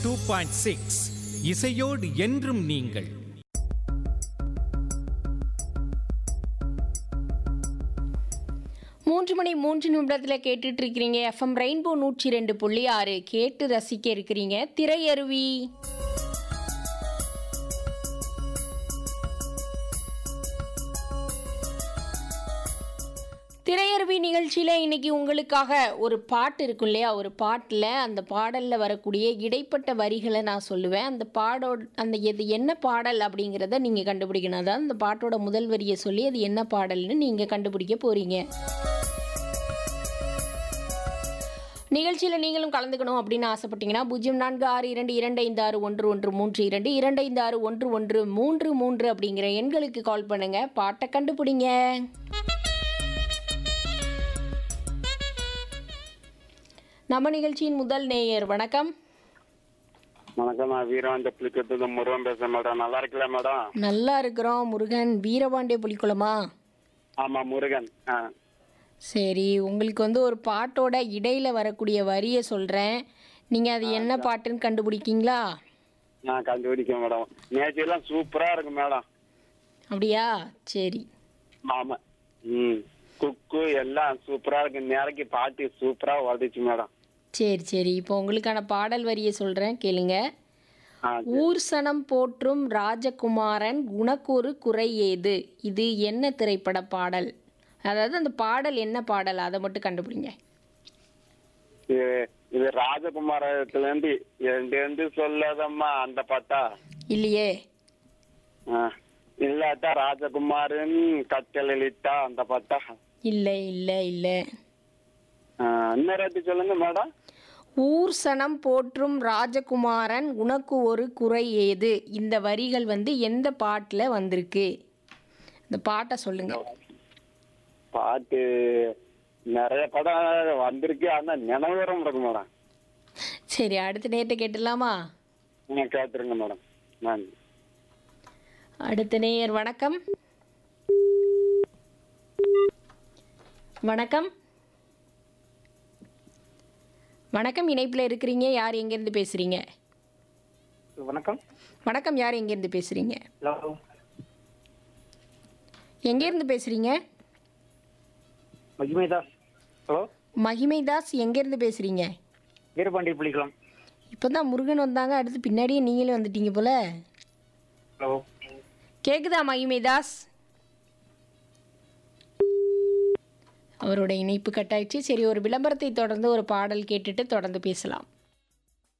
Two point six இசையோடு என்றும் நீங்கள் மூன்று மணி மூன்று நிமிடத்தில் கேட்டுட்டு இருக்கிறீங்க எஃப்எம் ரெயின்போ நூற்றி ரெண்டு புள்ளி ஆறு கேட்டு ரசிக்க இருக்கிறீங்க திரையருவி திரையருவி நிகழ்ச்சியில் இன்னைக்கு உங்களுக்காக ஒரு பாட்டு இருக்கும் இல்லையா ஒரு பாட்டில் அந்த பாடலில் வரக்கூடிய இடைப்பட்ட வரிகளை நான் சொல்லுவேன் அந்த பாடோட அந்த எது என்ன பாடல் அப்படிங்கிறத நீங்கள் கண்டுபிடிக்கணும் அதாவது அந்த பாட்டோட முதல் வரியை சொல்லி அது என்ன பாடல்னு நீங்கள் கண்டுபிடிக்க போகிறீங்க நிகழ்ச்சியில் நீங்களும் கலந்துக்கணும் அப்படின்னு ஆசைப்பட்டீங்கன்னா பூஜ்ஜியம் நான்கு ஆறு இரண்டு இரண்டு ஐந்து ஆறு ஒன்று ஒன்று மூன்று இரண்டு இரண்டு ஐந்து ஆறு ஒன்று ஒன்று மூன்று மூன்று அப்படிங்கிற எண்களுக்கு கால் பண்ணுங்க பாட்டை கண்டுபிடிங்க நம்ம நிகழ்ச்சியின் முதல் நேயர் வணக்கம் வணக்கம் நான் வீரவாண்ட புலிக்கத்துல முருகன் பேசுறேன் மேடம் நல்லா இருக்கல மேடம் நல்லா இருக்கிறோம் முருகன் வீரபாண்டிய புலிக்குளமா ஆமா முருகன் ஆ சரி உங்களுக்கு வந்து ஒரு பாட்டோட இடையில வரக்கூடிய வரியை சொல்கிறேன் நீங்கள் அது என்ன பாட்டுன்னு கண்டுபிடிக்கீங்களா நான் கண்டுபிடிக்கேன் மேடம் நேற்று எல்லாம் சூப்பரா இருக்கு மேடம் அப்படியா சரி ஆமா ம் குக்கு எல்லாம் சூப்பரா இருக்கு நேரைக்கு பாட்டி சூப்பரா வந்துச்சு மேடம் சரி சரி இப்போ உங்களுக்கான பாடல் வரியை சொல்கிறேன் கேளுங்க ஆ ஊர் சனம் போற்றும் ராஜகுமாரன் குணக்கூறு குறை ஏது இது என்ன திரைப்பட பாடல் அதாவது அந்த பாடல் என்ன பாடல் அதை மட்டும் கண்டுபிடிங்க இது இது ராஜகுமாரத்துல இருந்து எந்த இருந்து சொல்லாதம்மா அந்த பாட்டா இல்லையே ஆ. இல்லாட்டா ராஜகுமாரன் கட்டளிட்டா அந்த பாட்டா இல்லை இல்லை இல்லை ஆ, இன்னொரு வாட்டி சொல்லுங்க மேடம் ஊர் சனம் போற்றும் ராஜகுமாரன் உனக்கு ஒரு குறை ஏது இந்த வரிகள் வந்து எந்த பாட்டில் வந்திருக்கு இந்த பாட்டை சொல்லுங்க பாட்டு நிறைய படம் வந்திருக்கு ஆனா நினைவு வர முடியும் மேடம் சரி அடுத்த நேரத்தை கேட்டுடலாமா நீங்க கேட்டுருங்க மேடம் நன்றி அடுத்த நேயர் வணக்கம் வணக்கம் வணக்கம் இணைப்பில் இருக்கிறீங்க யார் எங்கேருந்து பேசுகிறீங்க வணக்கம் வணக்கம் யார் எங்கேருந்து பேசுகிறீங்க ஹலோ எங்கேருந்து பேசுகிறீங்க மகிமைதாஸ் ஹலோ மகிமைதாஸ் எங்கேருந்து பேசுகிறீங்க வீரபாண்டி புலிக்குளம் இப்போ தான் முருகன் வந்தாங்க அடுத்து பின்னாடியே நீங்களே வந்துட்டீங்க போல ஹலோ கேக்குதா மகிமைதாஸ் அவரோட இணைப்பு கட்டாயிடுச்சு சரி ஒரு விளம்பரத்தை தொடர்ந்து ஒரு பாடல் கேட்டுட்டு தொடர்ந்து பேசலாம்